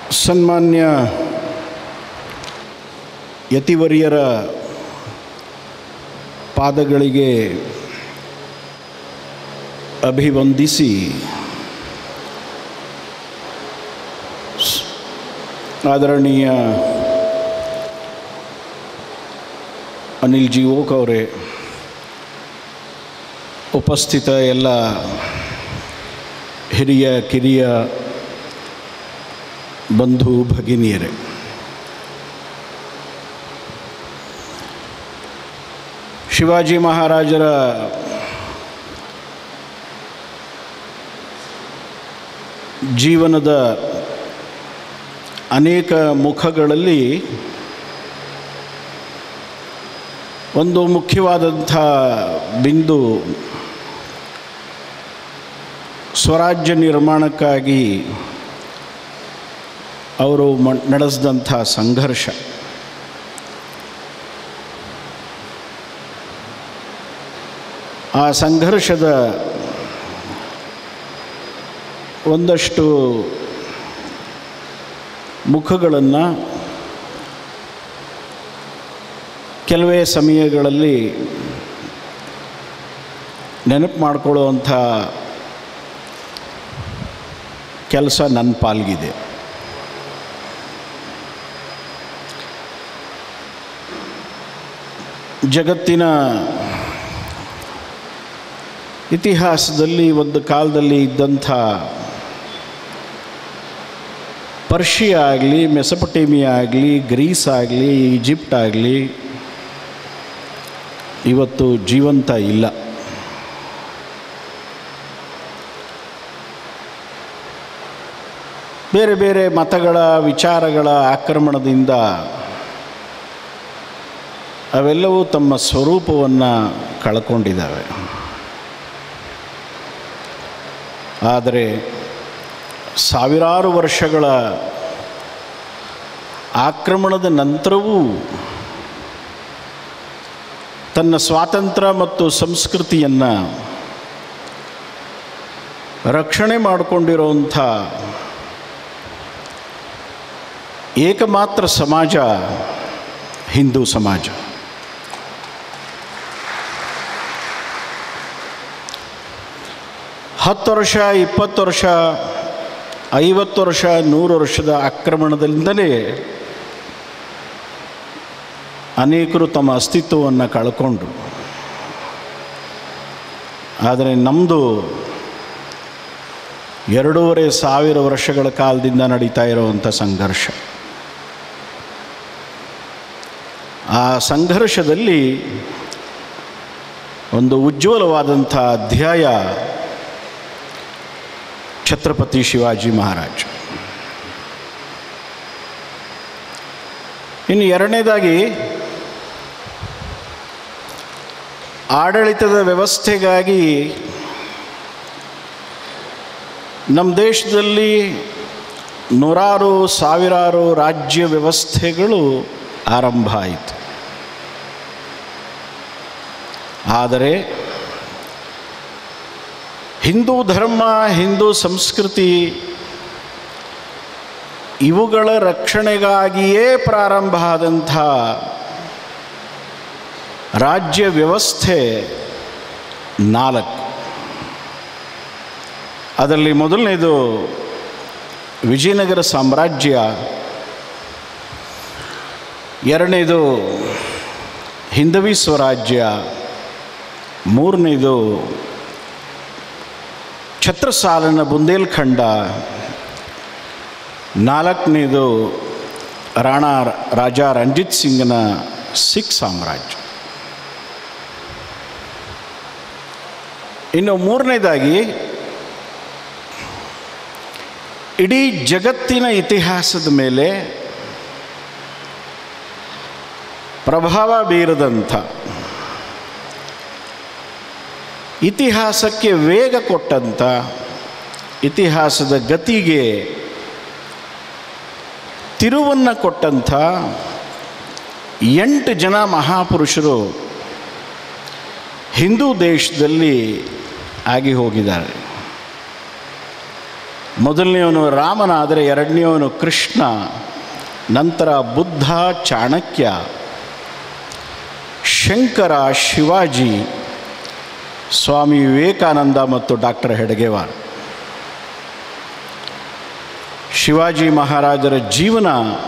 ಸನ್ಮಾನ್ಯ ಯತಿವರಿಯರ ಪಾದಗಳಿಗೆ ಅಭಿವಂದಿಸಿ ಸ್- ಆದರಣೀಯ ಅನಿಲ್ ಜಿ ಓಕ್ ಅವರೇ ಉಪಸ್ಥಿತ ಎಲ್ಲ ಹಿರಿಯ ಕಿರಿಯ ಬಂಧು ಭಗಿನಿಯರೇ ಶಿವಾಜಿ ಮಹಾರಾಜರ ಜೀವನದ ಅನೇಕ ಮುಖಗಳಲ್ಲಿ ಒಂದು ಮುಖ್ಯವಾದಂಥ ಬಿಂದು ಸ್ವರಾಜ್ಯ ನಿರ್ಮಾಣಕ್ಕಾಗಿ ಅವರು ಮ ನಡೆಸಿದಂಥ ಸಂಘರ್ಷ ಆ ಸಂಘರ್ಷದ ಒಂದಷ್ಟು ಮುಖಗಳನ್ನು ಕೆಲವೇ ಸಮಯಗಳಲ್ಲಿ ನೆನಪು ಮಾಡಿಕೊಳ್ಳುವಂಥ ಕೆಲಸ ನನ್ನ ಪಾಲ್ಗಿದೆ ಜಗತ್ತಿನ ಇತಿಹಾಸದಲ್ಲಿ ಒಂದು ಕಾಲದಲ್ಲಿ ಇದ್ದಂಥ ಪರ್ಷಿಯಾ ಆಗಲಿ ಮೆಸಪಟೇಮಿಯಾ ಆಗಲಿ ಗ್ರೀಸ್ ಆಗಲಿ ಈಜಿಪ್ಟ್ ಆಗಲಿ ಇವತ್ತು ಜೀವಂತ ಇಲ್ಲ ಬೇರೆ ಬೇರೆ ಮತಗಳ ವಿಚಾರಗಳ ಆಕ್ರಮಣದಿಂದ ಅವೆಲ್ಲವೂ ತಮ್ಮ ಸ್ವರೂಪವನ್ನು ಕಳ್ಕೊಂಡಿದ್ದಾವೆ ಆದರೆ ಸಾವಿರಾರು ವರ್ಷಗಳ ಆಕ್ರಮಣದ ನಂತರವೂ ತನ್ನ ಸ್ವಾತಂತ್ರ್ಯ ಮತ್ತು ಸಂಸ್ಕೃತಿಯನ್ನು ರಕ್ಷಣೆ ಮಾಡಿಕೊಂಡಿರುವಂಥ ಏಕಮಾತ್ರ ಸಮಾಜ ಹಿಂದೂ ಸಮಾಜ ಹತ್ತು ವರ್ಷ ಇಪ್ಪತ್ತು ವರ್ಷ ಐವತ್ತು ವರ್ಷ ನೂರು ವರ್ಷದ ಆಕ್ರಮಣದಿಂದಲೇ ಅನೇಕರು ತಮ್ಮ ಅಸ್ತಿತ್ವವನ್ನು ಕಳ್ಕೊಂಡ್ರು ಆದರೆ ನಮ್ಮದು ಎರಡೂವರೆ ಸಾವಿರ ವರ್ಷಗಳ ಕಾಲದಿಂದ ನಡೀತಾ ಇರುವಂಥ ಸಂಘರ್ಷ ಆ ಸಂಘರ್ಷದಲ್ಲಿ ಒಂದು ಉಜ್ವಲವಾದಂಥ ಅಧ್ಯಾಯ ಛತ್ರಪತಿ ಶಿವಾಜಿ ಮಹಾರಾಜ್ ಇನ್ನು ಎರಡನೇದಾಗಿ ಆಡಳಿತದ ವ್ಯವಸ್ಥೆಗಾಗಿ ನಮ್ಮ ದೇಶದಲ್ಲಿ ನೂರಾರು ಸಾವಿರಾರು ರಾಜ್ಯ ವ್ಯವಸ್ಥೆಗಳು ಆರಂಭ ಆಯಿತು ಆದರೆ ಹಿಂದೂ ಧರ್ಮ ಹಿಂದೂ ಸಂಸ್ಕೃತಿ ಇವುಗಳ ರಕ್ಷಣೆಗಾಗಿಯೇ ಪ್ರಾರಂಭ ಆದಂಥ ರಾಜ್ಯ ವ್ಯವಸ್ಥೆ ನಾಲ್ಕು ಅದರಲ್ಲಿ ಮೊದಲನೇದು ವಿಜಯನಗರ ಸಾಮ್ರಾಜ್ಯ ಎರಡನೇದು ಹಿಂದವಿ ಸ್ವರಾಜ್ಯ ಮೂರನೇದು ಛತ್ರಸಾಲನ ಬುಂದೇಲ್ಖಂಡ ನಾಲ್ಕನೇದು ರಾಣಾ ರಾಜಾ ರಂಜಿತ್ ಸಿಂಗ್ನ ಸಿಖ್ ಸಾಮ್ರಾಜ್ಯ ಇನ್ನು ಮೂರನೇದಾಗಿ ಇಡೀ ಜಗತ್ತಿನ ಇತಿಹಾಸದ ಮೇಲೆ ಪ್ರಭಾವ ಬೀರದಂಥ ಇತಿಹಾಸಕ್ಕೆ ವೇಗ ಕೊಟ್ಟಂಥ ಇತಿಹಾಸದ ಗತಿಗೆ ತಿರುವನ್ನು ಕೊಟ್ಟಂಥ ಎಂಟು ಜನ ಮಹಾಪುರುಷರು ಹಿಂದೂ ದೇಶದಲ್ಲಿ ಆಗಿ ಹೋಗಿದ್ದಾರೆ ಮೊದಲನೆಯವನು ರಾಮನಾದರೆ ಎರಡನೆಯವನು ಕೃಷ್ಣ ನಂತರ ಬುದ್ಧ ಚಾಣಕ್ಯ ಶಂಕರ ಶಿವಾಜಿ ಸ್ವಾಮಿ ವಿವೇಕಾನಂದ ಮತ್ತು ಡಾಕ್ಟರ್ ಹೆಡಗೇವಾರ್ ಶಿವಾಜಿ ಮಹಾರಾಜರ ಜೀವನ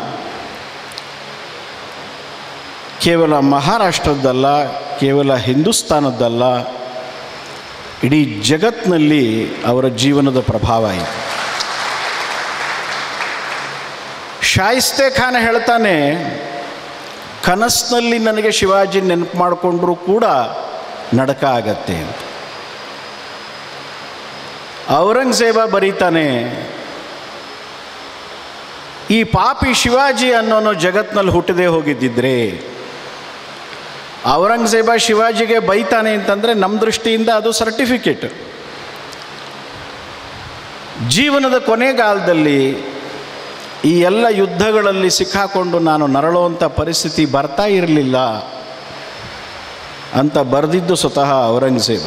ಕೇವಲ ಮಹಾರಾಷ್ಟ್ರದ್ದಲ್ಲ ಕೇವಲ ಹಿಂದೂಸ್ತಾನದ್ದಲ್ಲ ಇಡೀ ಜಗತ್ತಿನಲ್ಲಿ ಅವರ ಜೀವನದ ಪ್ರಭಾವ ಇದೆ ಶಾಯಿಸ್ತೆ ಖಾನ್ ಹೇಳ್ತಾನೆ ಕನಸಿನಲ್ಲಿ ನನಗೆ ಶಿವಾಜಿ ನೆನಪು ಮಾಡಿಕೊಂಡ್ರೂ ಕೂಡ ನಡಕ ಆಗತ್ತೆ ಅಂತ ಔರಂಗಜೇಬ ಬರೀತಾನೆ ಈ ಪಾಪಿ ಶಿವಾಜಿ ಅನ್ನೋನು ಜಗತ್ನಲ್ಲಿ ಹುಟ್ಟದೇ ಹೋಗಿದ್ದಿದ್ರೆ ಔರಂಗಜೇಬ ಶಿವಾಜಿಗೆ ಬೈತಾನೆ ಅಂತಂದರೆ ನಮ್ಮ ದೃಷ್ಟಿಯಿಂದ ಅದು ಸರ್ಟಿಫಿಕೇಟ್ ಜೀವನದ ಕೊನೆಗಾಲದಲ್ಲಿ ಈ ಎಲ್ಲ ಯುದ್ಧಗಳಲ್ಲಿ ಸಿಕ್ಕಾಕೊಂಡು ನಾನು ನರಳುವಂಥ ಪರಿಸ್ಥಿತಿ ಬರ್ತಾ ಇರಲಿಲ್ಲ ಅಂತ ಬರೆದಿದ್ದು ಸ್ವತಃ ಔರಂಗಜೇಬ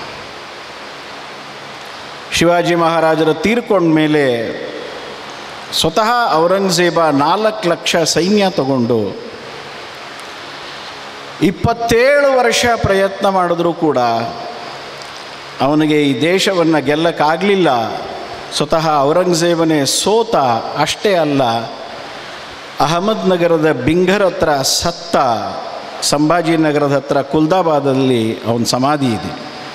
ಶಿವಾಜಿ ಮಹಾರಾಜರ ತೀರ್ಕೊಂಡ ಮೇಲೆ ಸ್ವತಃ ಔರಂಗಜೇಬ ನಾಲ್ಕು ಲಕ್ಷ ಸೈನ್ಯ ತಗೊಂಡು ಇಪ್ಪತ್ತೇಳು ವರ್ಷ ಪ್ರಯತ್ನ ಮಾಡಿದ್ರೂ ಕೂಡ ಅವನಿಗೆ ಈ ದೇಶವನ್ನು ಗೆಲ್ಲಕ್ಕಾಗಲಿಲ್ಲ ಸ್ವತಃ ಔರಂಗಜೇಬನೇ ಸೋತ ಅಷ್ಟೇ ಅಲ್ಲ ಅಹಮದ್ ನಗರದ ಬಿಂಗರ್ ಹತ್ರ ಸತ್ತ ಸಂಭಾಜಿನಗರದ ಹತ್ರ ಕುಲ್ದಾಬಾದಲ್ಲಿ ಅವನ ಸಮಾಧಿ ಇದೆ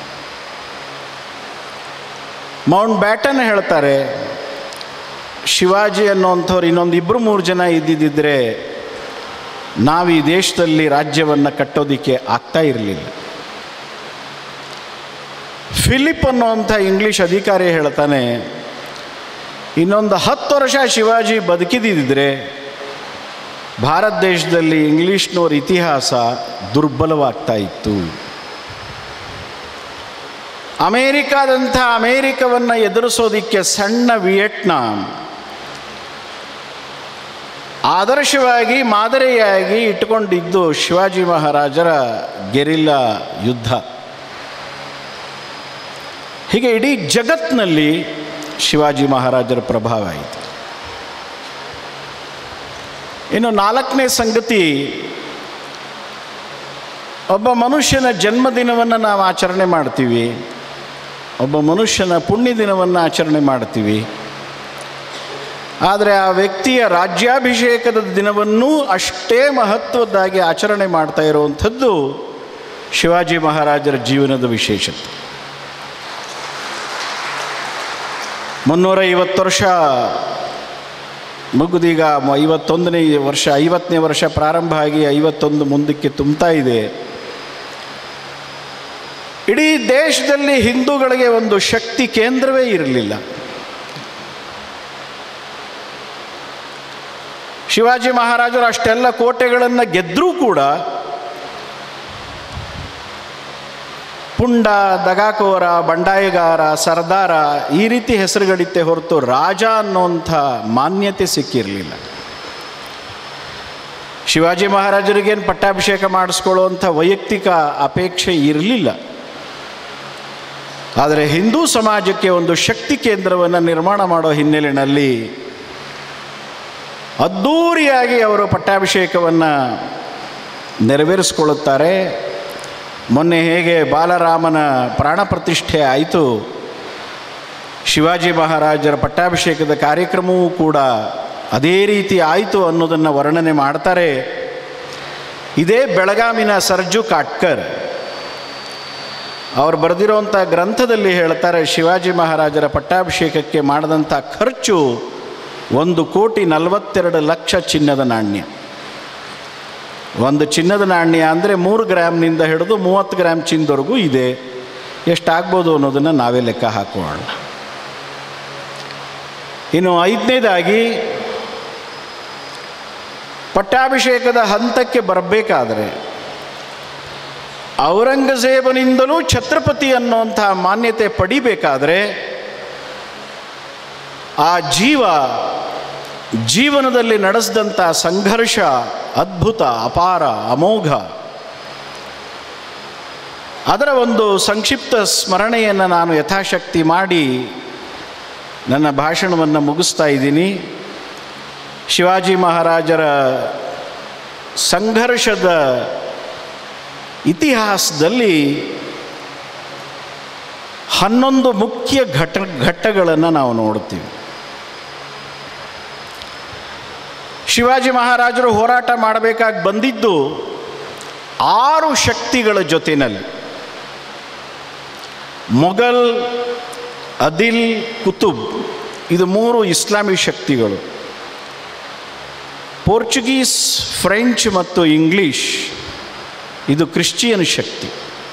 ಮೌಂಟ್ ಬ್ಯಾಟನ್ ಹೇಳ್ತಾರೆ ಶಿವಾಜಿ ಅನ್ನೋಂಥವ್ರು ಇನ್ನೊಂದು ಇಬ್ಬರು ಮೂರು ಜನ ಇದ್ದಿದ್ದರೆ ನಾವು ಈ ದೇಶದಲ್ಲಿ ರಾಜ್ಯವನ್ನು ಕಟ್ಟೋದಕ್ಕೆ ಆಗ್ತಾ ಇರಲಿಲ್ಲ ಫಿಲಿಪ್ ಅನ್ನುವಂಥ ಇಂಗ್ಲೀಷ್ ಅಧಿಕಾರಿ ಹೇಳ್ತಾನೆ ಇನ್ನೊಂದು ಹತ್ತು ವರ್ಷ ಶಿವಾಜಿ ಬದುಕಿದಿದ್ದರೆ ಭಾರತ ದೇಶದಲ್ಲಿ ಇಂಗ್ಲೀಷ್ನವ್ರ ಇತಿಹಾಸ ದುರ್ಬಲವಾಗ್ತಾ ಇತ್ತು ಅಮೇರಿಕಾದಂಥ ಅಮೇರಿಕವನ್ನು ಎದುರಿಸೋದಕ್ಕೆ ಸಣ್ಣ ವಿಯೆಟ್ನಾಂ ಆದರ್ಶವಾಗಿ ಮಾದರಿಯಾಗಿ ಇಟ್ಕೊಂಡಿದ್ದು ಶಿವಾಜಿ ಮಹಾರಾಜರ ಗೆರಿಲ್ಲಾ ಯುದ್ಧ ಹೀಗೆ ಇಡೀ ಜಗತ್ತಿನಲ್ಲಿ ಶಿವಾಜಿ ಮಹಾರಾಜರ ಪ್ರಭಾವ ಆಯಿತು ಇನ್ನು ನಾಲ್ಕನೇ ಸಂಗತಿ ಒಬ್ಬ ಮನುಷ್ಯನ ಜನ್ಮದಿನವನ್ನು ನಾವು ಆಚರಣೆ ಮಾಡ್ತೀವಿ ಒಬ್ಬ ಮನುಷ್ಯನ ಪುಣ್ಯ ದಿನವನ್ನು ಆಚರಣೆ ಮಾಡ್ತೀವಿ ಆದರೆ ಆ ವ್ಯಕ್ತಿಯ ರಾಜ್ಯಾಭಿಷೇಕದ ದಿನವನ್ನೂ ಅಷ್ಟೇ ಮಹತ್ವದ್ದಾಗಿ ಆಚರಣೆ ಮಾಡ್ತಾ ಇರುವಂಥದ್ದು ಶಿವಾಜಿ ಮಹಾರಾಜರ ಜೀವನದ ವಿಶೇಷತೆ ಮುನ್ನೂರ ಐವತ್ತು ವರ್ಷ ಮುಗಿದೀಗ ಐವತ್ತೊಂದನೇ ವರ್ಷ ಐವತ್ತನೇ ವರ್ಷ ಪ್ರಾರಂಭ ಆಗಿ ಐವತ್ತೊಂದು ಮುಂದಕ್ಕೆ ತುಂಬ್ತಾ ಇದೆ ಇಡೀ ದೇಶದಲ್ಲಿ ಹಿಂದೂಗಳಿಗೆ ಒಂದು ಶಕ್ತಿ ಕೇಂದ್ರವೇ ಇರಲಿಲ್ಲ ಶಿವಾಜಿ ಮಹಾರಾಜರು ಅಷ್ಟೆಲ್ಲ ಕೋಟೆಗಳನ್ನು ಗೆದ್ದರೂ ಕೂಡ ಪುಂಡ ದಗಾಕೋರ ಬಂಡಾಯಗಾರ ಸರ್ದಾರ ಈ ರೀತಿ ಹೆಸರುಗಳಿತ್ತೆ ಹೊರತು ರಾಜ ಅನ್ನೋಂಥ ಮಾನ್ಯತೆ ಸಿಕ್ಕಿರಲಿಲ್ಲ ಶಿವಾಜಿ ಮಹಾರಾಜರಿಗೇನು ಪಟ್ಟಾಭಿಷೇಕ ಮಾಡಿಸ್ಕೊಳ್ಳುವಂಥ ವೈಯಕ್ತಿಕ ಅಪೇಕ್ಷೆ ಇರಲಿಲ್ಲ ಆದರೆ ಹಿಂದೂ ಸಮಾಜಕ್ಕೆ ಒಂದು ಶಕ್ತಿ ಕೇಂದ್ರವನ್ನು ನಿರ್ಮಾಣ ಮಾಡೋ ಹಿನ್ನೆಲೆಯಲ್ಲಿ ಅದ್ಧೂರಿಯಾಗಿ ಅವರು ಪಟ್ಟಾಭಿಷೇಕವನ್ನು ನೆರವೇರಿಸ್ಕೊಳ್ಳುತ್ತಾರೆ ಮೊನ್ನೆ ಹೇಗೆ ಬಾಲರಾಮನ ಪ್ರಾಣ ಪ್ರತಿಷ್ಠೆ ಆಯಿತು ಶಿವಾಜಿ ಮಹಾರಾಜರ ಪಟ್ಟಾಭಿಷೇಕದ ಕಾರ್ಯಕ್ರಮವೂ ಕೂಡ ಅದೇ ರೀತಿ ಆಯಿತು ಅನ್ನೋದನ್ನು ವರ್ಣನೆ ಮಾಡ್ತಾರೆ ಇದೇ ಬೆಳಗಾಮಿನ ಸರ್ಜು ಕಾಟ್ಕರ್ ಅವ್ರು ಬರೆದಿರೋಂಥ ಗ್ರಂಥದಲ್ಲಿ ಹೇಳ್ತಾರೆ ಶಿವಾಜಿ ಮಹಾರಾಜರ ಪಟ್ಟಾಭಿಷೇಕಕ್ಕೆ ಮಾಡಿದಂಥ ಖರ್ಚು ಒಂದು ಕೋಟಿ ನಲವತ್ತೆರಡು ಲಕ್ಷ ಚಿನ್ನದ ನಾಣ್ಯ ಒಂದು ಚಿನ್ನದ ನಾಣ್ಯ ಅಂದರೆ ಮೂರು ಗ್ರಾಮ್ನಿಂದ ಹಿಡಿದು ಮೂವತ್ತು ಗ್ರಾಮ್ ಚಿನ್ನದವರೆಗೂ ಇದೆ ಎಷ್ಟಾಗ್ಬೋದು ಅನ್ನೋದನ್ನು ನಾವೇ ಲೆಕ್ಕ ಹಾಕೋಣ ಇನ್ನು ಐದನೇದಾಗಿ ಪಟ್ಟಾಭಿಷೇಕದ ಹಂತಕ್ಕೆ ಬರಬೇಕಾದ್ರೆ ಔರಂಗಜೇಬನಿಂದಲೂ ಛತ್ರಪತಿ ಅನ್ನುವಂಥ ಮಾನ್ಯತೆ ಪಡಿಬೇಕಾದ್ರೆ ಆ ಜೀವ ಜೀವನದಲ್ಲಿ ನಡೆಸಿದಂಥ ಸಂಘರ್ಷ ಅದ್ಭುತ ಅಪಾರ ಅಮೋಘ ಅದರ ಒಂದು ಸಂಕ್ಷಿಪ್ತ ಸ್ಮರಣೆಯನ್ನು ನಾನು ಯಥಾಶಕ್ತಿ ಮಾಡಿ ನನ್ನ ಭಾಷಣವನ್ನು ಮುಗಿಸ್ತಾ ಇದ್ದೀನಿ ಶಿವಾಜಿ ಮಹಾರಾಜರ ಸಂಘರ್ಷದ ಇತಿಹಾಸದಲ್ಲಿ ಹನ್ನೊಂದು ಮುಖ್ಯ ಘಟ ಘಟ್ಟಗಳನ್ನು ನಾವು ನೋಡ್ತೀವಿ ಶಿವಾಜಿ ಮಹಾರಾಜರು ಹೋರಾಟ ಮಾಡಬೇಕಾಗಿ ಬಂದಿದ್ದು ಆರು ಶಕ್ತಿಗಳ ಜೊತೆಯಲ್ಲಿ ಮೊಘಲ್ ಅದಿಲ್ ಕುತುಬ್ ಇದು ಮೂರು ಇಸ್ಲಾಮಿ ಶಕ್ತಿಗಳು ಪೋರ್ಚುಗೀಸ್ ಫ್ರೆಂಚ್ ಮತ್ತು ಇಂಗ್ಲೀಷ್ ಇದು ಕ್ರಿಶ್ಚಿಯನ್ ಶಕ್ತಿ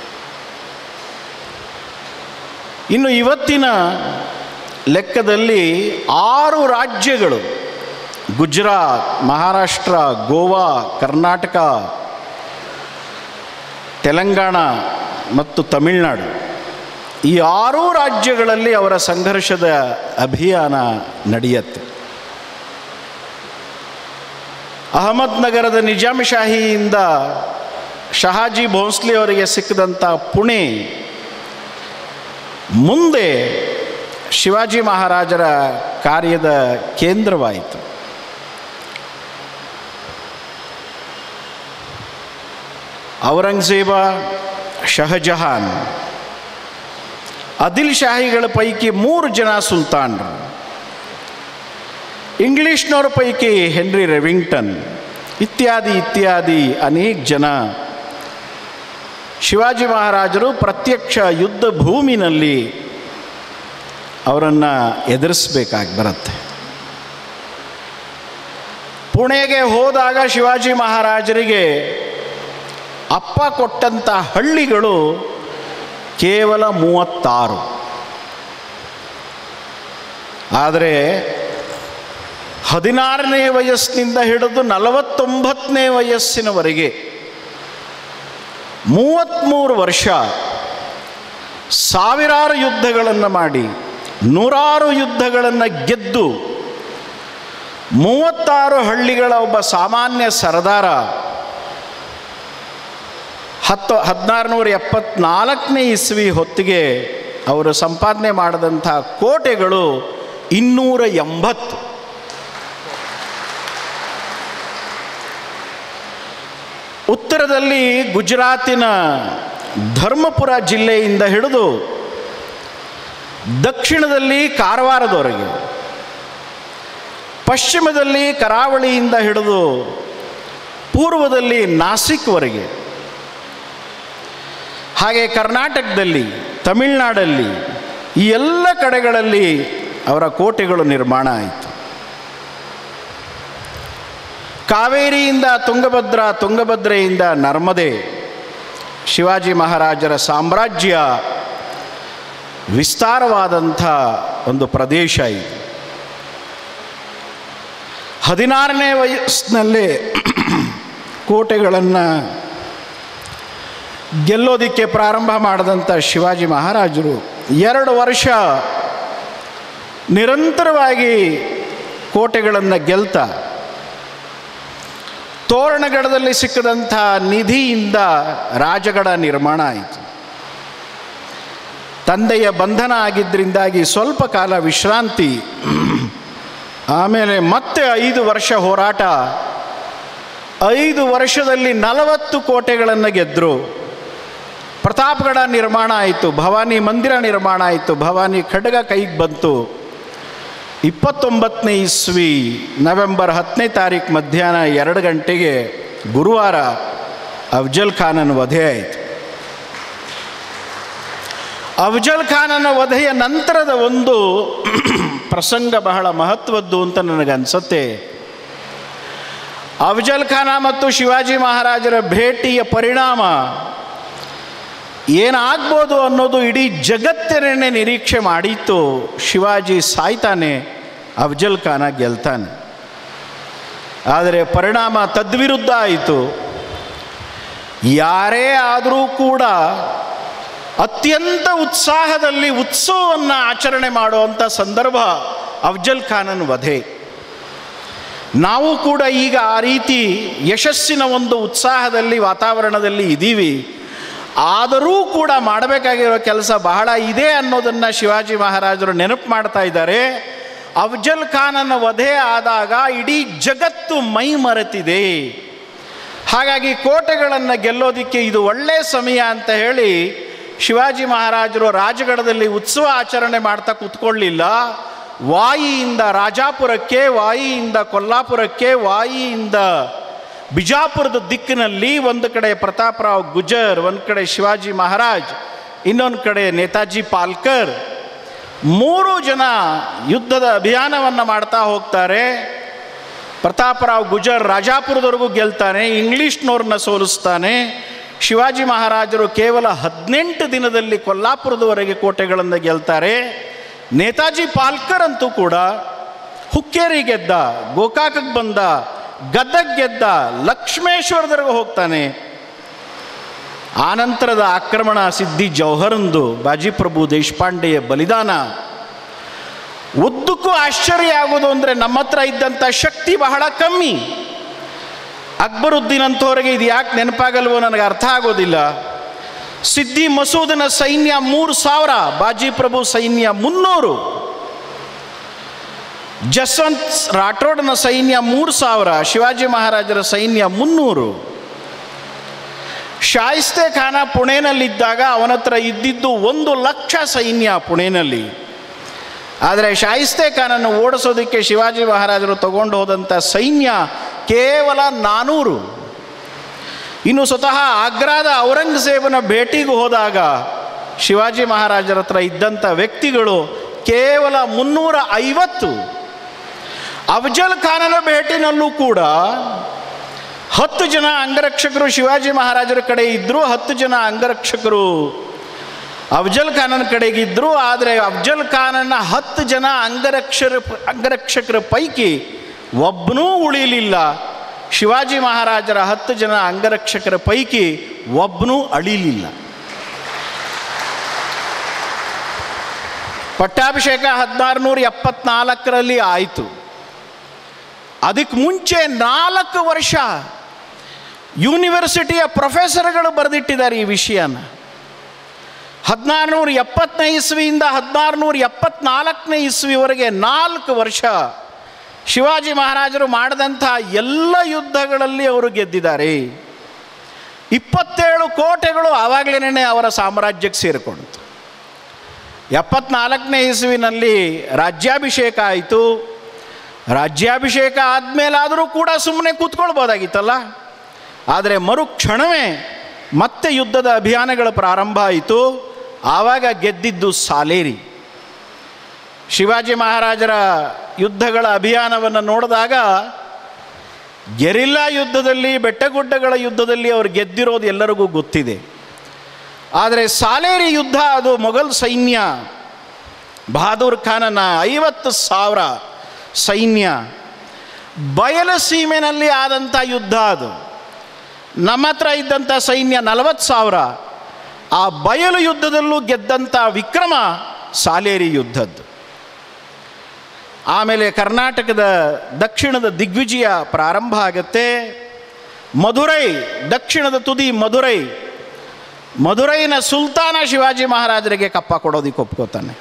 ಇನ್ನು ಇವತ್ತಿನ ಲೆಕ್ಕದಲ್ಲಿ ಆರು ರಾಜ್ಯಗಳು ಗುಜರಾತ್ ಮಹಾರಾಷ್ಟ್ರ ಗೋವಾ ಕರ್ನಾಟಕ ತೆಲಂಗಾಣ ಮತ್ತು ತಮಿಳುನಾಡು ಈ ಆರೂ ರಾಜ್ಯಗಳಲ್ಲಿ ಅವರ ಸಂಘರ್ಷದ ಅಭಿಯಾನ ನಡೆಯುತ್ತೆ ಅಹಮದ್ನಗರದ ನಿಜಾಮಶಾಹಿಯಿಂದ ಶಹಾಜಿ ಭೋಂಸ್ಲೆ ಅವರಿಗೆ ಸಿಕ್ಕಿದಂಥ ಪುಣೆ ಮುಂದೆ ಶಿವಾಜಿ ಮಹಾರಾಜರ ಕಾರ್ಯದ ಕೇಂದ್ರವಾಯಿತು ಔರಂಗಜೇಬ ಶಹಜಹಾನ್ ಆದಿಲ್ ಶಾಹಿಗಳ ಪೈಕಿ ಮೂರು ಜನ ಸುಲ್ತಾನರು ಇಂಗ್ಲೀಷ್ನವ್ರ ಪೈಕಿ ಹೆನ್ರಿ ರೆವಿಂಗ್ಟನ್ ಇತ್ಯಾದಿ ಇತ್ಯಾದಿ ಅನೇಕ ಜನ ಶಿವಾಜಿ ಮಹಾರಾಜರು ಪ್ರತ್ಯಕ್ಷ ಯುದ್ಧ ಭೂಮಿನಲ್ಲಿ ಅವರನ್ನು ಎದುರಿಸಬೇಕಾಗಿ ಬರುತ್ತೆ ಪುಣೆಗೆ ಹೋದಾಗ ಶಿವಾಜಿ ಮಹಾರಾಜರಿಗೆ ಅಪ್ಪ ಕೊಟ್ಟಂಥ ಹಳ್ಳಿಗಳು ಕೇವಲ ಮೂವತ್ತಾರು ಆದರೆ ಹದಿನಾರನೇ ವಯಸ್ಸಿನಿಂದ ಹಿಡಿದು ನಲವತ್ತೊಂಬತ್ತನೇ ವಯಸ್ಸಿನವರೆಗೆ ಮೂವತ್ತ್ಮೂರು ವರ್ಷ ಸಾವಿರಾರು ಯುದ್ಧಗಳನ್ನು ಮಾಡಿ ನೂರಾರು ಯುದ್ಧಗಳನ್ನು ಗೆದ್ದು ಮೂವತ್ತಾರು ಹಳ್ಳಿಗಳ ಒಬ್ಬ ಸಾಮಾನ್ಯ ಸರದಾರ ಹತ್ತು ಹದಿನಾರುನೂರ ಎಪ್ಪತ್ನಾಲ್ಕನೇ ಇಸ್ವಿ ಹೊತ್ತಿಗೆ ಅವರು ಸಂಪಾದನೆ ಮಾಡಿದಂಥ ಕೋಟೆಗಳು ಇನ್ನೂರ ಎಂಬತ್ತು ಉತ್ತರದಲ್ಲಿ ಗುಜರಾತಿನ ಧರ್ಮಪುರ ಜಿಲ್ಲೆಯಿಂದ ಹಿಡಿದು ದಕ್ಷಿಣದಲ್ಲಿ ಕಾರವಾರದವರೆಗೆ ಪಶ್ಚಿಮದಲ್ಲಿ ಕರಾವಳಿಯಿಂದ ಹಿಡಿದು ಪೂರ್ವದಲ್ಲಿ ನಾಸಿಕ್ವರೆಗೆ ಹಾಗೆ ಕರ್ನಾಟಕದಲ್ಲಿ ತಮಿಳುನಾಡಲ್ಲಿ ಈ ಎಲ್ಲ ಕಡೆಗಳಲ್ಲಿ ಅವರ ಕೋಟೆಗಳು ನಿರ್ಮಾಣ ಆಯಿತು ಕಾವೇರಿಯಿಂದ ತುಂಗಭದ್ರಾ ತುಂಗಭದ್ರೆಯಿಂದ ನರ್ಮದೆ ಶಿವಾಜಿ ಮಹಾರಾಜರ ಸಾಮ್ರಾಜ್ಯ ವಿಸ್ತಾರವಾದಂಥ ಒಂದು ಪ್ರದೇಶ ಇದು ಹದಿನಾರನೇ ವಯಸ್ಸಿನಲ್ಲೇ ಕೋಟೆಗಳನ್ನು ಗೆಲ್ಲೋದಕ್ಕೆ ಪ್ರಾರಂಭ ಮಾಡಿದಂಥ ಶಿವಾಜಿ ಮಹಾರಾಜರು ಎರಡು ವರ್ಷ ನಿರಂತರವಾಗಿ ಕೋಟೆಗಳನ್ನು ಗೆಲ್ತಾ ತೋರಣಗಡದಲ್ಲಿ ಸಿಕ್ಕದಂಥ ನಿಧಿಯಿಂದ ರಾಜಗಡ ನಿರ್ಮಾಣ ಆಯಿತು ತಂದೆಯ ಬಂಧನ ಆಗಿದ್ದರಿಂದಾಗಿ ಸ್ವಲ್ಪ ಕಾಲ ವಿಶ್ರಾಂತಿ ಆಮೇಲೆ ಮತ್ತೆ ಐದು ವರ್ಷ ಹೋರಾಟ ಐದು ವರ್ಷದಲ್ಲಿ ನಲವತ್ತು ಕೋಟೆಗಳನ್ನು ಗೆದ್ದರು ಪ್ರತಾಪ್ಗಡ ನಿರ್ಮಾಣ ಆಯಿತು ಭವಾನಿ ಮಂದಿರ ನಿರ್ಮಾಣ ಆಯಿತು ಭವಾನಿ ಖಡ್ಗ ಕೈಗೆ ಬಂತು ಇಪ್ಪತ್ತೊಂಬತ್ತನೇ ಇಸ್ವಿ ನವೆಂಬರ್ ಹತ್ತನೇ ತಾರೀಕು ಮಧ್ಯಾಹ್ನ ಎರಡು ಗಂಟೆಗೆ ಗುರುವಾರ ಅಫ್ಜಲ್ ಖಾನನ ವಧೆ ಆಯಿತು ಅಫ್ಜಲ್ ಖಾನನ ವಧೆಯ ನಂತರದ ಒಂದು ಪ್ರಸಂಗ ಬಹಳ ಮಹತ್ವದ್ದು ಅಂತ ನನಗನ್ಸುತ್ತೆ ಅಫ್ಜಲ್ ಖಾನ ಮತ್ತು ಶಿವಾಜಿ ಮಹಾರಾಜರ ಭೇಟಿಯ ಪರಿಣಾಮ ಏನಾಗ್ಬೋದು ಅನ್ನೋದು ಇಡೀ ಜಗತ್ತಿನೇ ನಿರೀಕ್ಷೆ ಮಾಡಿತ್ತು ಶಿವಾಜಿ ಸಾಯ್ತಾನೆ ಅಫ್ಜಲ್ ಖಾನ ಗೆಲ್ತಾನೆ ಆದರೆ ಪರಿಣಾಮ ತದ್ವಿರುದ್ಧ ಆಯಿತು ಯಾರೇ ಆದರೂ ಕೂಡ ಅತ್ಯಂತ ಉತ್ಸಾಹದಲ್ಲಿ ಉತ್ಸವವನ್ನು ಆಚರಣೆ ಮಾಡುವಂಥ ಸಂದರ್ಭ ಅಫ್ಜಲ್ ಖಾನನ ವಧೆ ನಾವು ಕೂಡ ಈಗ ಆ ರೀತಿ ಯಶಸ್ಸಿನ ಒಂದು ಉತ್ಸಾಹದಲ್ಲಿ ವಾತಾವರಣದಲ್ಲಿ ಇದ್ದೀವಿ ಆದರೂ ಕೂಡ ಮಾಡಬೇಕಾಗಿರೋ ಕೆಲಸ ಬಹಳ ಇದೆ ಅನ್ನೋದನ್ನು ಶಿವಾಜಿ ಮಹಾರಾಜರು ನೆನಪು ಮಾಡ್ತಾ ಇದ್ದಾರೆ ಅಫ್ಜಲ್ ಖಾನನ ವಧೆ ಆದಾಗ ಇಡೀ ಜಗತ್ತು ಮೈ ಮರೆತಿದೆ ಹಾಗಾಗಿ ಕೋಟೆಗಳನ್ನು ಗೆಲ್ಲೋದಿಕ್ಕೆ ಇದು ಒಳ್ಳೆಯ ಸಮಯ ಅಂತ ಹೇಳಿ ಶಿವಾಜಿ ಮಹಾರಾಜರು ರಾಜಗಢದಲ್ಲಿ ಉತ್ಸವ ಆಚರಣೆ ಮಾಡ್ತಾ ಕೂತ್ಕೊಳ್ಳಿಲ್ಲ ವಾಯಿಯಿಂದ ರಾಜಾಪುರಕ್ಕೆ ವಾಯಿಯಿಂದ ಕೊಲ್ಲಾಪುರಕ್ಕೆ ವಾಯಿಯಿಂದ ಬಿಜಾಪುರದ ದಿಕ್ಕಿನಲ್ಲಿ ಒಂದು ಕಡೆ ಪ್ರತಾಪರಾವ್ ಗುಜರ್ ಒಂದು ಕಡೆ ಶಿವಾಜಿ ಮಹಾರಾಜ್ ಇನ್ನೊಂದು ಕಡೆ ನೇತಾಜಿ ಪಾಲ್ಕರ್ ಮೂರು ಜನ ಯುದ್ಧದ ಅಭಿಯಾನವನ್ನು ಮಾಡ್ತಾ ಹೋಗ್ತಾರೆ ಪ್ರತಾಪರಾವ್ ಗುಜರ್ ರಾಜಾಪುರದವರೆಗೂ ಗೆಲ್ತಾನೆ ಇಂಗ್ಲೀಷ್ನವ್ರನ್ನ ಸೋಲಿಸ್ತಾನೆ ಶಿವಾಜಿ ಮಹಾರಾಜರು ಕೇವಲ ಹದಿನೆಂಟು ದಿನದಲ್ಲಿ ಕೊಲ್ಲಾಪುರದವರೆಗೆ ಕೋಟೆಗಳನ್ನು ಗೆಲ್ತಾರೆ ನೇತಾಜಿ ಪಾಲ್ಕರ್ ಅಂತೂ ಕೂಡ ಹುಕ್ಕೇರಿ ಗೆದ್ದ ಗೋಕಾಕಕ್ಕೆ ಬಂದ ಗದಗ್ ಗೆದ್ದ ಲಕ್ಷ್ಮೇಶ್ವರದವರೆಗೂ ಹೋಗ್ತಾನೆ ಆನಂತರದ ಆಕ್ರಮಣ ಸಿದ್ದಿ ಜೌಹರಂದು ಬಾಜಿಪ್ರಭು ದೇಶಪಾಂಡೆಯ ಬಲಿದಾನ ಉದ್ದಕ್ಕೂ ಆಶ್ಚರ್ಯ ಆಗೋದು ಅಂದರೆ ನಮ್ಮ ಹತ್ರ ಇದ್ದಂಥ ಶಕ್ತಿ ಬಹಳ ಕಮ್ಮಿ ಅಕ್ಬರುದ್ದೀನ್ ಅಂಥವ್ರಿಗೆ ಇದು ಯಾಕೆ ನೆನಪಾಗಲ್ವೋ ನನಗೆ ಅರ್ಥ ಆಗೋದಿಲ್ಲ ಸಿದ್ದಿ ಮಸೂದನ ಸೈನ್ಯ ಮೂರು ಸಾವಿರ ಬಾಜಿಪ್ರಭು ಸೈನ್ಯ ಮುನ್ನೂರು ಜಸ್ವಂತ್ ರಾಠೋಡ್ನ ಸೈನ್ಯ ಮೂರು ಸಾವಿರ ಶಿವಾಜಿ ಮಹಾರಾಜರ ಸೈನ್ಯ ಮುನ್ನೂರು ಶಾಯಿಸ್ತೆ ಖಾನ ಪುಣೆನಲ್ಲಿದ್ದಾಗ ಅವನ ಹತ್ರ ಇದ್ದಿದ್ದು ಒಂದು ಲಕ್ಷ ಸೈನ್ಯ ಪುಣೆನಲ್ಲಿ ಆದರೆ ಶಾಯಿಸ್ತೆ ಖಾನನ್ನು ಓಡಿಸೋದಕ್ಕೆ ಶಿವಾಜಿ ಮಹಾರಾಜರು ತಗೊಂಡು ಹೋದಂಥ ಸೈನ್ಯ ಕೇವಲ ನಾನೂರು ಇನ್ನು ಸ್ವತಃ ಆಗ್ರಾದ ಔರಂಗಜೇಬನ ಭೇಟಿಗೆ ಹೋದಾಗ ಶಿವಾಜಿ ಮಹಾರಾಜರ ಹತ್ರ ಇದ್ದಂಥ ವ್ಯಕ್ತಿಗಳು ಕೇವಲ ಮುನ್ನೂರ ಐವತ್ತು ಅಫಜಲ್ ಖಾನನ ಭೇಟಿನಲ್ಲೂ ಕೂಡ ಹತ್ತು ಜನ ಅಂಗರಕ್ಷಕರು ಶಿವಾಜಿ ಮಹಾರಾಜರ ಕಡೆ ಇದ್ದರು ಹತ್ತು ಜನ ಅಂಗರಕ್ಷಕರು ಅಫಜಲ್ ಖಾನನ ಕಡೆಗಿದ್ದರು ಆದರೆ ಅಫಜಲ್ ಖಾನನ ಹತ್ತು ಜನ ಅಂಗರಕ್ಷರ ಅಂಗರಕ್ಷಕರ ಪೈಕಿ ಒಬ್ಬನೂ ಉಳಿಲಿಲ್ಲ ಶಿವಾಜಿ ಮಹಾರಾಜರ ಹತ್ತು ಜನ ಅಂಗರಕ್ಷಕರ ಪೈಕಿ ಒಬ್ಬನೂ ಅಳಿಲಿಲ್ಲ ಪಟ್ಟಾಭಿಷೇಕ ಹದಿನಾರು ನೂರ ಎಪ್ಪತ್ನಾಲ್ಕರಲ್ಲಿ ಆಯಿತು ಅದಕ್ಕೆ ಮುಂಚೆ ನಾಲ್ಕು ವರ್ಷ ಯೂನಿವರ್ಸಿಟಿಯ ಪ್ರೊಫೆಸರ್ಗಳು ಬರೆದಿಟ್ಟಿದ್ದಾರೆ ಈ ವಿಷಯನ ಹದಿನಾರು ನೂರ ಎಪ್ಪತ್ತನೇ ಇಸ್ವಿಯಿಂದ ಹದಿನಾರು ನೂರ ಎಪ್ಪತ್ನಾಲ್ಕನೇ ಇಸ್ವಿವರೆಗೆ ನಾಲ್ಕು ವರ್ಷ ಶಿವಾಜಿ ಮಹಾರಾಜರು ಮಾಡಿದಂಥ ಎಲ್ಲ ಯುದ್ಧಗಳಲ್ಲಿ ಅವರು ಗೆದ್ದಿದ್ದಾರೆ ಇಪ್ಪತ್ತೇಳು ಕೋಟೆಗಳು ಆವಾಗಲೇ ಅವರ ಸಾಮ್ರಾಜ್ಯಕ್ಕೆ ಸೇರಿಕೊಂಡಿತು ಎಪ್ಪತ್ನಾಲ್ಕನೇ ಇಸ್ವಿನಲ್ಲಿ ರಾಜ್ಯಾಭಿಷೇಕ ಆಯಿತು ರಾಜ್ಯಾಭಿಷೇಕ ಆದಮೇಲಾದರೂ ಕೂಡ ಸುಮ್ಮನೆ ಕೂತ್ಕೊಳ್ಬೋದಾಗಿತ್ತಲ್ಲ ಆದರೆ ಮರುಕ್ಷಣವೇ ಮತ್ತೆ ಯುದ್ಧದ ಅಭಿಯಾನಗಳ ಪ್ರಾರಂಭ ಆಯಿತು ಆವಾಗ ಗೆದ್ದಿದ್ದು ಸಾಲೇರಿ ಶಿವಾಜಿ ಮಹಾರಾಜರ ಯುದ್ಧಗಳ ಅಭಿಯಾನವನ್ನು ನೋಡಿದಾಗ ಗೆರಿಲ್ಲಾ ಯುದ್ಧದಲ್ಲಿ ಬೆಟ್ಟಗುಡ್ಡಗಳ ಯುದ್ಧದಲ್ಲಿ ಅವರು ಗೆದ್ದಿರೋದು ಎಲ್ಲರಿಗೂ ಗೊತ್ತಿದೆ ಆದರೆ ಸಾಲೇರಿ ಯುದ್ಧ ಅದು ಮೊಘಲ್ ಸೈನ್ಯ ಬಹಾದೂರ್ ಖಾನನ ಐವತ್ತು ಸಾವಿರ ಸೈನ್ಯ ಬಯಲು ಸೀಮೆನಲ್ಲಿ ಆದಂಥ ಯುದ್ಧ ಅದು ನಮ್ಮ ಹತ್ರ ಇದ್ದಂಥ ಸೈನ್ಯ ನಲವತ್ತು ಸಾವಿರ ಆ ಬಯಲು ಯುದ್ಧದಲ್ಲೂ ಗೆದ್ದಂಥ ವಿಕ್ರಮ ಸಾಲೇರಿ ಯುದ್ಧದ್ದು ಆಮೇಲೆ ಕರ್ನಾಟಕದ ದಕ್ಷಿಣದ ದಿಗ್ವಿಜಯ ಪ್ರಾರಂಭ ಆಗುತ್ತೆ ಮಧುರೈ ದಕ್ಷಿಣದ ತುದಿ ಮಧುರೈ ಮಧುರೈನ ಸುಲ್ತಾನ ಶಿವಾಜಿ ಮಹಾರಾಜರಿಗೆ ಕಪ್ಪ ಕೊಡೋದಕ್ಕೆ ಒಪ್ಕೋತಾನೆ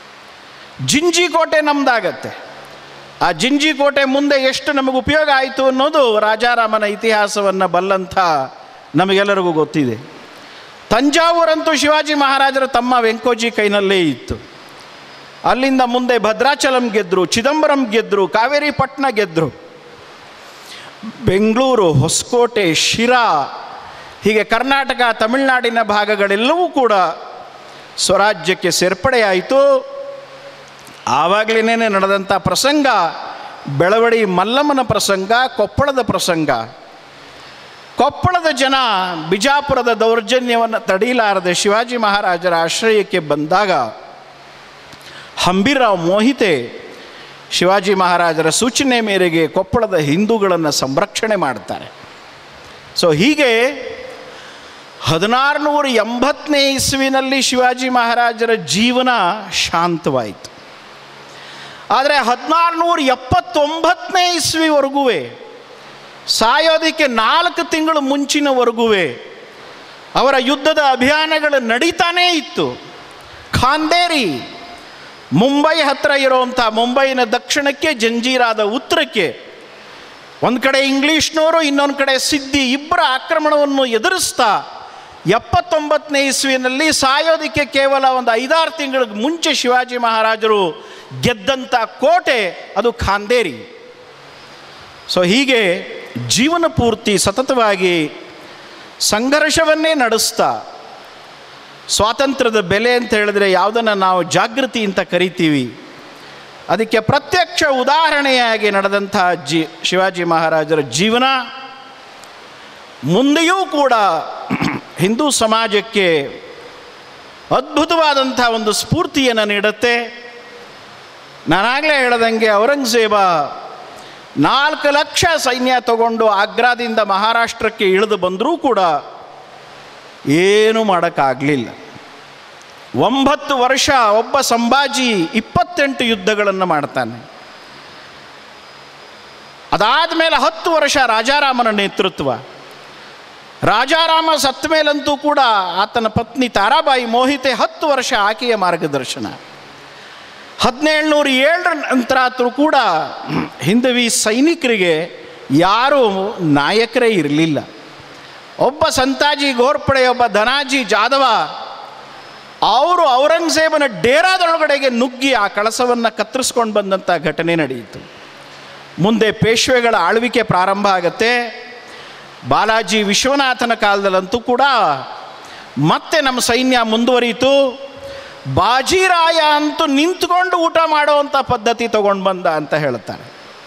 ಜಿಂಜಿ ಕೋಟೆ ನಮ್ದಾಗತ್ತೆ ಆ ಜಿಂಜಿ ಕೋಟೆ ಮುಂದೆ ಎಷ್ಟು ನಮಗೆ ಉಪಯೋಗ ಆಯಿತು ಅನ್ನೋದು ರಾಜಾರಾಮನ ಇತಿಹಾಸವನ್ನು ಬಲ್ಲಂಥ ನಮಗೆಲ್ಲರಿಗೂ ಗೊತ್ತಿದೆ ತಂಜಾವೂರಂತೂ ಶಿವಾಜಿ ಮಹಾರಾಜರ ತಮ್ಮ ವೆಂಕೋಜಿ ಕೈನಲ್ಲೇ ಇತ್ತು ಅಲ್ಲಿಂದ ಮುಂದೆ ಭದ್ರಾಚಲಂ ಗೆದ್ದರು ಚಿದಂಬರಂ ಗೆದ್ದರು ಕಾವೇರಿ ಪಟ್ಟಣ ಗೆದ್ದರು ಬೆಂಗಳೂರು ಹೊಸಕೋಟೆ ಶಿರಾ ಹೀಗೆ ಕರ್ನಾಟಕ ತಮಿಳುನಾಡಿನ ಭಾಗಗಳೆಲ್ಲವೂ ಕೂಡ ಸ್ವರಾಜ್ಯಕ್ಕೆ ಸೇರ್ಪಡೆಯಾಯಿತು ಆವಾಗಲೇ ನಡೆದಂಥ ಪ್ರಸಂಗ ಬೆಳವಡಿ ಮಲ್ಲಮ್ಮನ ಪ್ರಸಂಗ ಕೊಪ್ಪಳದ ಪ್ರಸಂಗ ಕೊಪ್ಪಳದ ಜನ ಬಿಜಾಪುರದ ದೌರ್ಜನ್ಯವನ್ನು ತಡೀಲಾರದೆ ಶಿವಾಜಿ ಮಹಾರಾಜರ ಆಶ್ರಯಕ್ಕೆ ಬಂದಾಗ ಹಂಬಿರಾವ್ ಮೋಹಿತೆ ಶಿವಾಜಿ ಮಹಾರಾಜರ ಸೂಚನೆ ಮೇರೆಗೆ ಕೊಪ್ಪಳದ ಹಿಂದೂಗಳನ್ನು ಸಂರಕ್ಷಣೆ ಮಾಡ್ತಾರೆ ಸೊ ಹೀಗೆ ಹದಿನಾರು ನೂರ ಎಂಬತ್ತನೇ ಇಸ್ವಿನಲ್ಲಿ ಶಿವಾಜಿ ಮಹಾರಾಜರ ಜೀವನ ಶಾಂತವಾಯಿತು ಆದರೆ ಹದಿನಾರು ನೂರ ಎಪ್ಪತ್ತೊಂಬತ್ತನೇ ಇಸ್ವಿವರೆಗೂ ಸಾಯೋದಕ್ಕೆ ನಾಲ್ಕು ತಿಂಗಳು ಮುಂಚಿನವರೆಗೂ ಅವರ ಯುದ್ಧದ ಅಭಿಯಾನಗಳು ನಡೀತಾನೇ ಇತ್ತು ಖಾಂದೇರಿ ಮುಂಬೈ ಹತ್ತಿರ ಇರುವಂಥ ಮುಂಬೈನ ದಕ್ಷಿಣಕ್ಕೆ ಜಂಜೀರಾದ ಉತ್ತರಕ್ಕೆ ಒಂದು ಕಡೆ ಇಂಗ್ಲೀಷ್ನವರು ಇನ್ನೊಂದು ಕಡೆ ಸಿದ್ದಿ ಇಬ್ಬರ ಆಕ್ರಮಣವನ್ನು ಎದುರಿಸ್ತಾ ಎಪ್ಪತ್ತೊಂಬತ್ತನೇ ಇಸ್ವಿನಲ್ಲಿ ಸಾಯೋದಕ್ಕೆ ಕೇವಲ ಒಂದು ಐದಾರು ತಿಂಗಳ ಮುಂಚೆ ಶಿವಾಜಿ ಮಹಾರಾಜರು ಗೆದ್ದಂಥ ಕೋಟೆ ಅದು ಖಾಂದೇರಿ ಸೊ ಹೀಗೆ ಜೀವನ ಪೂರ್ತಿ ಸತತವಾಗಿ ಸಂಘರ್ಷವನ್ನೇ ನಡೆಸ್ತಾ ಸ್ವಾತಂತ್ರ್ಯದ ಬೆಲೆ ಅಂತ ಹೇಳಿದ್ರೆ ಯಾವುದನ್ನು ನಾವು ಜಾಗೃತಿ ಅಂತ ಕರಿತೀವಿ ಅದಕ್ಕೆ ಪ್ರತ್ಯಕ್ಷ ಉದಾಹರಣೆಯಾಗಿ ನಡೆದಂಥ ಜಿ ಶಿವಾಜಿ ಮಹಾರಾಜರ ಜೀವನ ಮುಂದೆಯೂ ಕೂಡ ಹಿಂದೂ ಸಮಾಜಕ್ಕೆ ಅದ್ಭುತವಾದಂಥ ಒಂದು ಸ್ಫೂರ್ತಿಯನ್ನು ನೀಡುತ್ತೆ ನಾನಾಗಲೇ ಹೇಳ್ದಂಗೆ ಔರಂಗಜೇಬ ನಾಲ್ಕು ಲಕ್ಷ ಸೈನ್ಯ ತಗೊಂಡು ಆಗ್ರಾದಿಂದ ಮಹಾರಾಷ್ಟ್ರಕ್ಕೆ ಇಳಿದು ಬಂದರೂ ಕೂಡ ಏನೂ ಮಾಡೋಕ್ಕಾಗಲಿಲ್ಲ ಒಂಬತ್ತು ವರ್ಷ ಒಬ್ಬ ಸಂಭಾಜಿ ಇಪ್ಪತ್ತೆಂಟು ಯುದ್ಧಗಳನ್ನು ಮಾಡ್ತಾನೆ ಅದಾದ ಮೇಲೆ ಹತ್ತು ವರ್ಷ ರಾಜಾರಾಮನ ನೇತೃತ್ವ ರಾಜಾರಾಮ ಸತ್ತ ಮೇಲಂತೂ ಕೂಡ ಆತನ ಪತ್ನಿ ತಾರಾಬಾಯಿ ಮೋಹಿತೆ ಹತ್ತು ವರ್ಷ ಆಕೆಯ ಮಾರ್ಗದರ್ಶನ ಹದಿನೇಳುನೂರ ಏಳರ ನಂತರ ಆದರೂ ಕೂಡ ಹಿಂದವಿ ಸೈನಿಕರಿಗೆ ಯಾರೂ ನಾಯಕರೇ ಇರಲಿಲ್ಲ ಒಬ್ಬ ಸಂತಾಜಿ ಘೋರ್ಪಡೆ ಒಬ್ಬ ಧನಾಜಿ ಜಾದವ ಅವರು ಔರಂಗಜೇಬನ ಡೇರಾದೊಳಗಡೆಗೆ ನುಗ್ಗಿ ಆ ಕಳಸವನ್ನು ಕತ್ತರಿಸ್ಕೊಂಡು ಬಂದಂಥ ಘಟನೆ ನಡೆಯಿತು ಮುಂದೆ ಪೇಶ್ವೆಗಳ ಆಳ್ವಿಕೆ ಪ್ರಾರಂಭ ಆಗತ್ತೆ ಬಾಲಾಜಿ ವಿಶ್ವನಾಥನ ಕಾಲದಲ್ಲಂತೂ ಕೂಡ ಮತ್ತೆ ನಮ್ಮ ಸೈನ್ಯ ಮುಂದುವರಿಯಿತು ಬಾಜಿರಾಯ ಅಂತೂ ನಿಂತ್ಕೊಂಡು ಊಟ ಮಾಡುವಂಥ ಪದ್ಧತಿ ತಗೊಂಡು ಬಂದ ಅಂತ ಹೇಳ್ತಾರೆ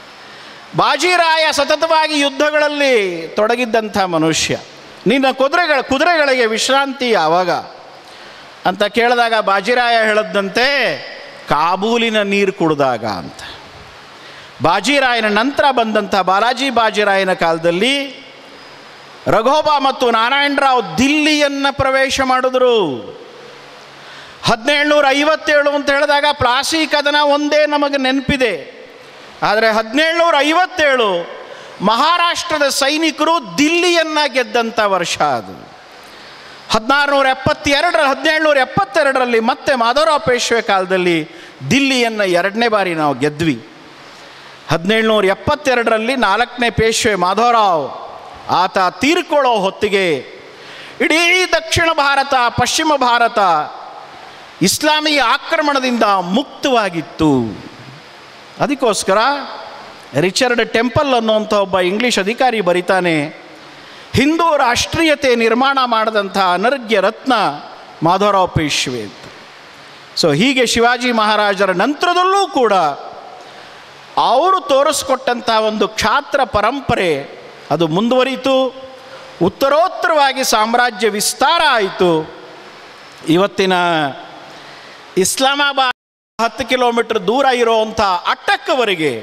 ಬಾಜಿರಾಯ ಸತತವಾಗಿ ಯುದ್ಧಗಳಲ್ಲಿ ತೊಡಗಿದ್ದಂಥ ಮನುಷ್ಯ ನಿನ್ನ ಕುದುರೆಗಳ ಕುದುರೆಗಳಿಗೆ ವಿಶ್ರಾಂತಿ ಯಾವಾಗ ಅಂತ ಕೇಳಿದಾಗ ಬಾಜಿರಾಯ ಹೇಳದಂತೆ ಕಾಬೂಲಿನ ನೀರು ಕುಡಿದಾಗ ಅಂತ ಬಾಜಿರಾಯನ ನಂತರ ಬಂದಂಥ ಬಾಲಾಜಿ ಬಾಜಿರಾಯನ ಕಾಲದಲ್ಲಿ ರಘೋಬ ಮತ್ತು ನಾರಾಯಣರಾವ್ ದಿಲ್ಲಿಯನ್ನು ಪ್ರವೇಶ ಮಾಡಿದ್ರು ಹದಿನೇಳುನೂರ ಐವತ್ತೇಳು ಅಂತ ಹೇಳಿದಾಗ ಪ್ಲಾಸಿ ಕದನ ಒಂದೇ ನಮಗೆ ನೆನಪಿದೆ ಆದರೆ ಹದಿನೇಳುನೂರ ಐವತ್ತೇಳು ಮಹಾರಾಷ್ಟ್ರದ ಸೈನಿಕರು ದಿಲ್ಲಿಯನ್ನು ಗೆದ್ದಂಥ ವರ್ಷ ಅದು ಹದಿನಾರುನೂರ ಎಪ್ಪತ್ತೆರಡರ ಹದಿನೇಳುನೂರ ಎಪ್ಪತ್ತೆರಡರಲ್ಲಿ ಮತ್ತೆ ಮಾಧವರಾವ್ ಪೇಶ್ವೆ ಕಾಲದಲ್ಲಿ ದಿಲ್ಲಿಯನ್ನು ಎರಡನೇ ಬಾರಿ ನಾವು ಗೆದ್ವಿ ಹದಿನೇಳುನೂರ ಎಪ್ಪತ್ತೆರಡರಲ್ಲಿ ನಾಲ್ಕನೇ ಪೇಶ್ವೆ ಮಾಧವರಾವ್ ಆತ ತೀರ್ಕೊಳ್ಳೋ ಹೊತ್ತಿಗೆ ಇಡೀ ದಕ್ಷಿಣ ಭಾರತ ಪಶ್ಚಿಮ ಭಾರತ ಇಸ್ಲಾಮೀಯ ಆಕ್ರಮಣದಿಂದ ಮುಕ್ತವಾಗಿತ್ತು ಅದಕ್ಕೋಸ್ಕರ ರಿಚರ್ಡ್ ಟೆಂಪಲ್ ಅನ್ನುವಂಥ ಒಬ್ಬ ಇಂಗ್ಲೀಷ್ ಅಧಿಕಾರಿ ಬರಿತಾನೆ ಹಿಂದೂ ರಾಷ್ಟ್ರೀಯತೆ ನಿರ್ಮಾಣ ಮಾಡಿದಂಥ ಅನರ್ಘ್ಯ ರತ್ನ ಮಾಧವರಾವ್ ಪೇಶ್ವೆ ಅಂತ ಸೊ ಹೀಗೆ ಶಿವಾಜಿ ಮಹಾರಾಜರ ನಂತರದಲ್ಲೂ ಕೂಡ ಅವರು ತೋರಿಸ್ಕೊಟ್ಟಂಥ ಒಂದು ಕ್ಷಾತ್ರ ಪರಂಪರೆ ಅದು ಮುಂದುವರಿಯಿತು ಉತ್ತರೋತ್ತರವಾಗಿ ಸಾಮ್ರಾಜ್ಯ ವಿಸ್ತಾರ ಆಯಿತು ಇವತ್ತಿನ ಇಸ್ಲಾಮಾಬಾದ್ ಹತ್ತು ಕಿಲೋಮೀಟರ್ ದೂರ ಇರೋವಂಥ ಅಟ್ಟಕ್ಕವರೆಗೆ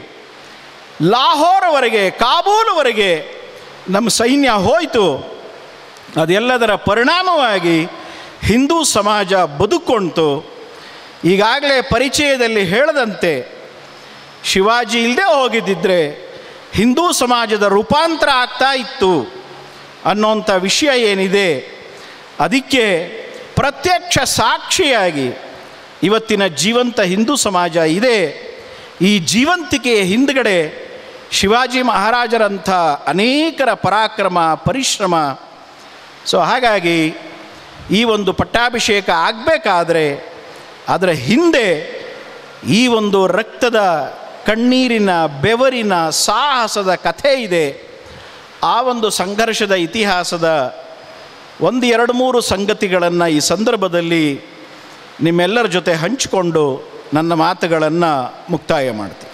ಲಾಹೋರ್ವರೆಗೆ ಕಾಬೂಲ್ವರೆಗೆ ನಮ್ಮ ಸೈನ್ಯ ಹೋಯಿತು ಅದೆಲ್ಲದರ ಪರಿಣಾಮವಾಗಿ ಹಿಂದೂ ಸಮಾಜ ಬದುಕೊಂತು ಈಗಾಗಲೇ ಪರಿಚಯದಲ್ಲಿ ಹೇಳದಂತೆ ಶಿವಾಜಿ ಇಲ್ಲದೆ ಹೋಗಿದ್ದಿದ್ರೆ ಹಿಂದೂ ಸಮಾಜದ ರೂಪಾಂತರ ಆಗ್ತಾ ಇತ್ತು ಅನ್ನೋಂಥ ವಿಷಯ ಏನಿದೆ ಅದಕ್ಕೆ ಪ್ರತ್ಯಕ್ಷ ಸಾಕ್ಷಿಯಾಗಿ ಇವತ್ತಿನ ಜೀವಂತ ಹಿಂದೂ ಸಮಾಜ ಇದೆ ಈ ಜೀವಂತಿಕೆಯ ಹಿಂದ್ಗಡೆ ಶಿವಾಜಿ ಮಹಾರಾಜರಂಥ ಅನೇಕರ ಪರಾಕ್ರಮ ಪರಿಶ್ರಮ ಸೊ ಹಾಗಾಗಿ ಈ ಒಂದು ಪಟ್ಟಾಭಿಷೇಕ ಆಗಬೇಕಾದ್ರೆ ಅದರ ಹಿಂದೆ ಈ ಒಂದು ರಕ್ತದ ಕಣ್ಣೀರಿನ ಬೆವರಿನ ಸಾಹಸದ ಕಥೆ ಇದೆ ಆ ಒಂದು ಸಂಘರ್ಷದ ಇತಿಹಾಸದ ಒಂದು ಎರಡು ಮೂರು ಸಂಗತಿಗಳನ್ನು ಈ ಸಂದರ್ಭದಲ್ಲಿ ನಿಮ್ಮೆಲ್ಲರ ಜೊತೆ ಹಂಚಿಕೊಂಡು ನನ್ನ ಮಾತುಗಳನ್ನು ಮುಕ್ತಾಯ ಮಾಡ್ತೀನಿ